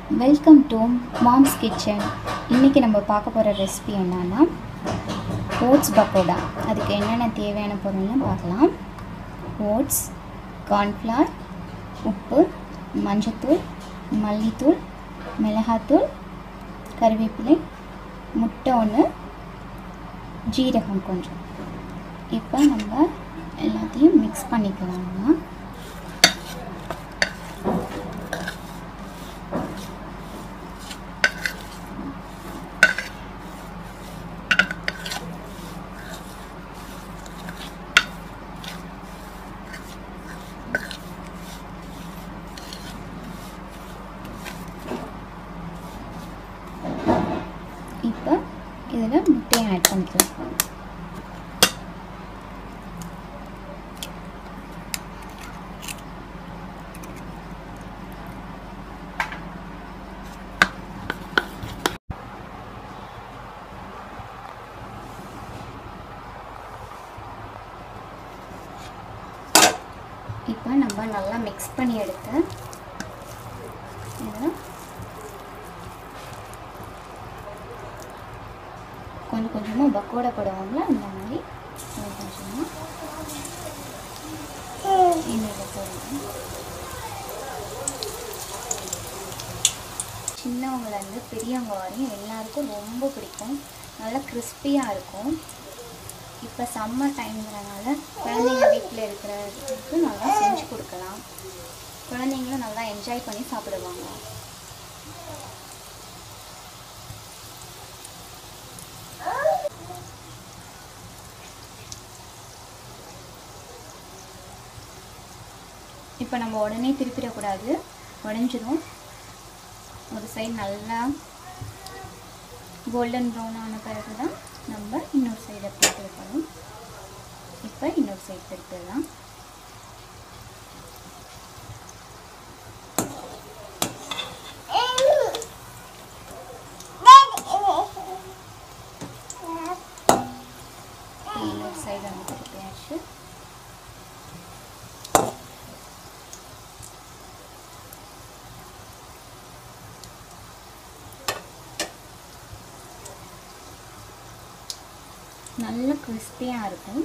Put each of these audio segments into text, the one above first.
welcome to moms kitchen இன்றைக்கி நம்ம பார்க்க போகிற ரெசிபி என்னன்னா ஓட்ஸ் பக்கோடா அதுக்கு என்னென்ன தேவையான பொருள்னு பார்க்கலாம் ஓட்ஸ் கார்ன்ஃப்ளவர் உப்பு மஞ்சத்தூள் மல்லித்தூள் மிளகாத்தூள் கருவேப்பிலை முட்டை ஒன்று ஜீரகம் கொஞ்சம் இப்போ நம்ம எல்லாத்தையும் மிக்ஸ் பண்ணிக்கலாம்னா இப்போ இதில் முட்டையை ஆட் பண்ணிக்கலாம் இப்போ நம்ம நல்லா மிக்ஸ் பண்ணி எடுத்து இதை கொஞ்சம் கொஞ்சமாக பக்கோடா போடுவாங்களா அந்த மாதிரி கொஞ்சம் கொஞ்சமாக இன்னொரு போடுவோம் சின்னவங்கலேருந்து பெரியவங்க வரையும் எல்லாருக்கும் ரொம்ப பிடிக்கும் நல்லா கிறிஸ்பியாக இருக்கும் இப்போ சம்மர் டைம்ங்கிறனால குழந்தைங்க வீட்டில் இருக்கிறதுக்கு நல்லா செஞ்சு கொடுக்கலாம் குழந்தைங்களும் நல்லா என்ஜாய் பண்ணி சாப்பிடுவாங்க இப்போ நம்ம உடனே திருப்பிடக்கூடாது உடஞ்சிரும் ஒரு சைடு நல்லா கோல்டன் ப்ரௌன் ஆன பிறகு தான் நம்ம இன்னொரு சைடை போட்டு வைக்கணும் இப்போ இன்னொரு சைடு திருப்பிடலாம் இன்னொரு சைடு வந்து திருப்பியாச்சு நல்ல கிறிஸ்பியாக இருக்கும்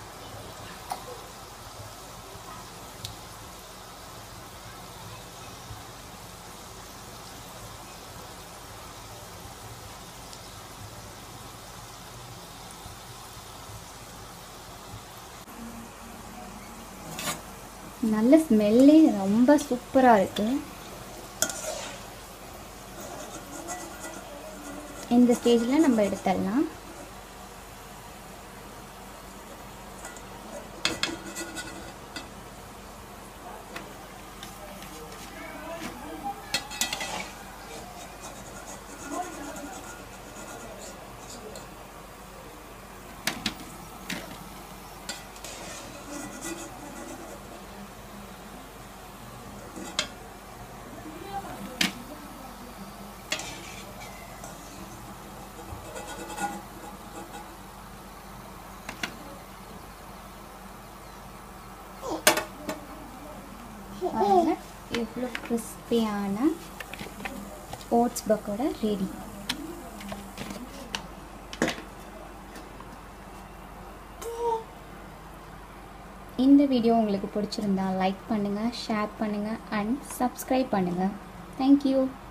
நல்ல ஸ்மெல்லே ரொம்ப சூப்பராக இருக்குது இந்த ஸ்டேஜில் நம்ம எடுத்துடலாம் பாருங்க எவ்வளோ கிறிஸ்பியான ஓட்ஸ் பக்கோடா ரெடி இந்த வீடியோ உங்களுக்கு பிடிச்சிருந்தா லைக் பண்ணுங்கள் ஷேர் பண்ணுங்கள் அண்ட் சப்ஸ்கிரைப் பண்ணுங்கள் தேங்க்யூ